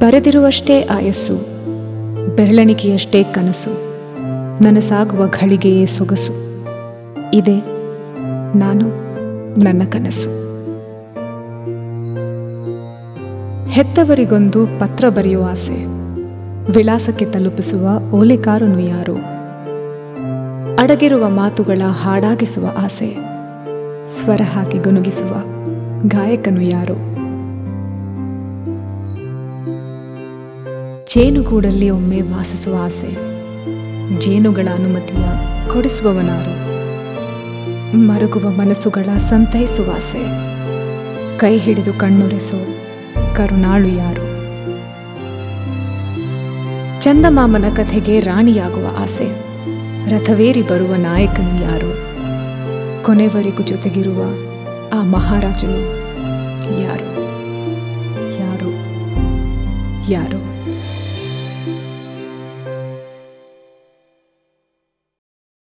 ಬರೆದಿರುವಷ್ಟೇ ಆಯಸ್ಸು ಬೆರಳೆಣಿಕೆಯಷ್ಟೇ ಕನಸು ನನಸಾಗುವ ಘಳಿಗೆಯೇ ಸೊಗಸು ಇದೆ ನಾನು ನನ್ನ ಕನಸು ಹೆತ್ತವರಿಗೊಂದು ಪತ್ರ ಬರೆಯುವ ಆಸೆ ವಿಳಾಸಕ್ಕೆ ತಲುಪಿಸುವ ಓಲೆಕಾರನು ಯಾರು ಅಡಗಿರುವ ಮಾತುಗಳ ಹಾಡಾಗಿಸುವ ಆಸೆ ಸ್ವರ ಹಾಕಿ ಗುನುಗಿಸುವ ಗಾಯಕನು ಯಾರು ಜೇನುಗೂಡಲ್ಲಿ ಒಮ್ಮೆ ವಾಸಿಸುವ ಆಸೆ ಜೇನುಗಳ ಅನುಮತಿಯ ಕೊಡಿಸುವವನಾರು ಮರುಗುವ ಮನಸ್ಸುಗಳ ಸಂತೈಸುವ ಆಸೆ ಕೈ ಹಿಡಿದು ಕಣ್ಣುರೆಸೋ ಕರುಣಾಳು ಯಾರು ಚಂದಮಾಮನ ಕಥೆಗೆ ರಾಣಿಯಾಗುವ ಆಸೆ ರಥವೇರಿ ಬರುವ ನಾಯಕನು ಯಾರು ಕೊನೆವರೆಗೂ ಜೊತೆಗಿರುವ ಆ ಮಹಾರಾಜನು ಯಾರು ಯಾರು ಯಾರು